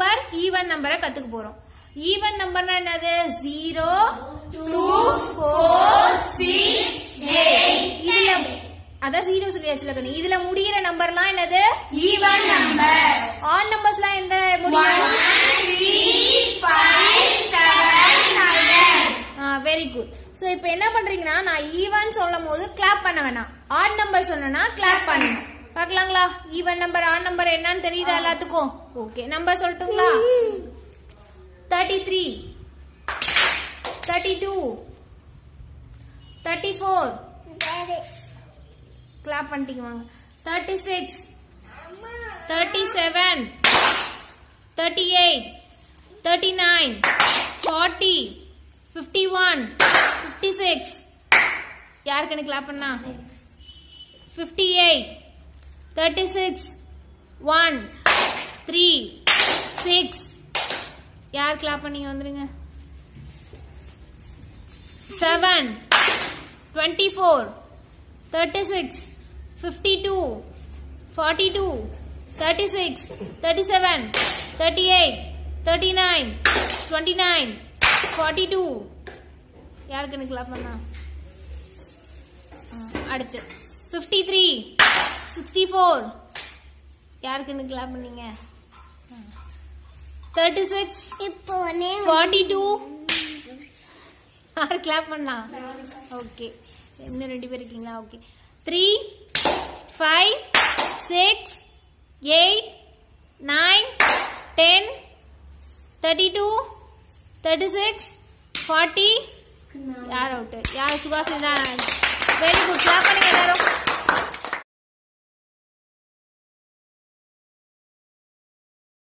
number even நம்பரை கத்துக்க போறோம் ஈவன் நம்பர்னா என்னது ஜீரோ டூ ஃபோர் சிக்ஸ் இதுல அதான் ஜீரோ சொல்லியாச்சுல கண்ணு இதுல முடியிற நம்பர்லாம் என்னது ஈவன் நம்பர் ஆட் நம்பர்ஸ்லாம் எந்த முடியும் வெரி குட் சோ இப்போ என்ன பண்றீங்கன்னா நான் ஈவன் சொல்லும் போது கிளாப் பண்ண வேணாம் ஆட் நம்பர் சொன்னா கிளாப் பண்ணணும் பார்க்கலாங்களா ஈவன் நம்பர் ஆட் நம்பர் என்னன்னு தெரியுதா எல்லாத்துக்கும் ஓகே நம்பர் சொல்லட்டுங்களா thirty three thirty two thirty four clap பண்ணிட்டீங்க வாங்க thirty six thirty seven thirty eight thirty nine forty fifty one fifty six யாருக்கு எனக்கு கிளாப் பண்ணா fifty eight thirty six one three six யார் கிளாப் பண்ணீங்க வந்துருங்க seven twenty four thirty six fifty two forty two thirty six thirty seven thirty eight thirty nine twenty nine forty two யாருக்கு எனக்கு clap பண்ணா ஆ, அடுத்து fifty three sixty four யாருக்கு எனக்கு clap பண்ணீங்க தேர்ட்டி சிக்ஸ் இப்போ name ஃபார்ட்டி டூ யார் clap பண்ணலாம் ஓகே இன்னும் ரெண்டு பேர் இருக்கீங்களா okay three five six eight nine ten thirty two thirty six forty யார் அவுட்டு யார் சுகாசினி தான் வெரி குட் கிளாப் பண்ணுங்க எல்லாரும்